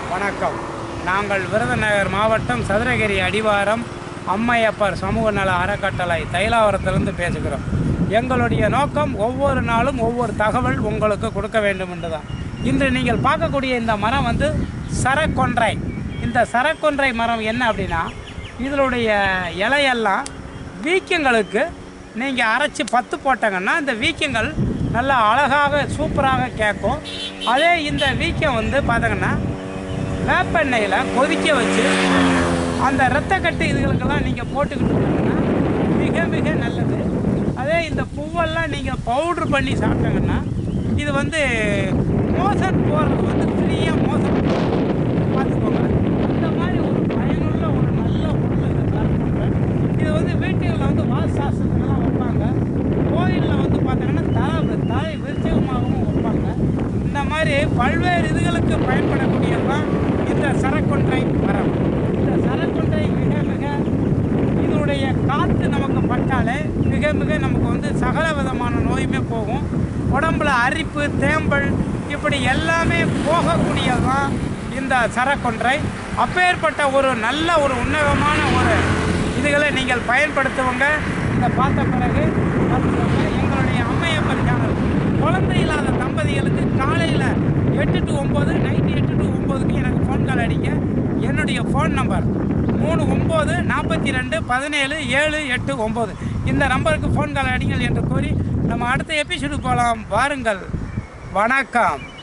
வணக்கம் நாங்கள் விருதுநகர் மாவட்டம் சதுரகிரி அடிவாரம் அம்மையப்பர் சமூக நல அறக்கட்டளை தைலாவரத்திலிருந்து பேசுகிறோம் எங்களுடைய நோக்கம் ஒவ்வொரு நாளும் ஒவ்வொரு தகவல் உங்களுக்கு கொடுக்க வேண்டும் என்றுதான் இன்று நீங்கள் பார்க்கக்கூடிய இந்த மரம் வந்து சரக்கொன்றை இந்த சரக்கொன்றை மரம் என்ன அப்படின்னா இதனுடைய இலையெல்லாம் வீக்கங்களுக்கு நீங்கள் அரைச்சி பத்து போட்டாங்கன்னா இந்த வீக்கங்கள் நல்லா அழகாக சூப்பராக கேட்கும் அதே இந்த வீக்கம் வந்து பார்த்தீங்கன்னா வேப்பெண்ணெயில் கொதிக்க வச்சு அந்த இரத்தக்கட்டு இதுகளுக்கெல்லாம் நீங்கள் போட்டுக்கிட்டு இருந்தீங்கன்னா மிக மிக நல்லது அதே இந்த பூவெல்லாம் நீங்கள் பவுட்ரு பண்ணி சாப்பிட்டீங்கன்னா இது வந்து மோசன் போகிறது வந்து ஃப்ரீயாக மோசன் பார்த்துக்கோங்க இந்த மாதிரி ஒரு பயனுள்ள ஒரு நல்ல பொருள் இதை தரப்படுறேன் இது வந்து வீட்டுகளில் வந்து வாசாசத்துக்கெல்லாம் வைப்பாங்க கோயிலில் வந்து பார்த்தீங்கன்னா தலை தலை விருச்சகமாகவும் வைப்பாங்க இந்த மாதிரி பல்வேறு இதுகளுக்கு பயன்படக்கூடியதுதான் இந்த சரக்கொன்றை மரம் இந்த சரக்கொன்றை மிக மிக இதனுடைய காற்று நமக்கு பட்டாலே மிக மிக நமக்கு வந்து சகல விதமான நோயுமே போகும் உடம்புல அரிப்பு தேம்பல் இப்படி எல்லாமே போகக்கூடியதுதான் இந்த சரக்கொன்றை அப்பேற்பட்ட ஒரு நல்ல ஒரு உன்னதமான ஒரு இதுகளை நீங்கள் பயன்படுத்துவங்க இந்த பார்த்த பிறகு பார்த்துக்கோங்க எங்களுடைய அம்மையப்பர் சேனல் குழந்தை இல்லாத தம்பதிகளுக்கு காலையில் எட்டு டு ஒம்பது நைட்டு எட்டு டு ஒம்போதுக்கு எனக்கு ஃபோன் கால் அடிங்க என்னுடைய ஃபோன் நம்பர் மூணு ஒம்பது நாற்பத்தி ரெண்டு பதினேழு ஏழு எட்டு ஒம்பது இந்த நம்பருக்கு ஃபோன் கால் அடிங்கள் என்று கூறி நம்ம அடுத்த எபிசோடு போகலாம் வாருங்கள் வணக்கம்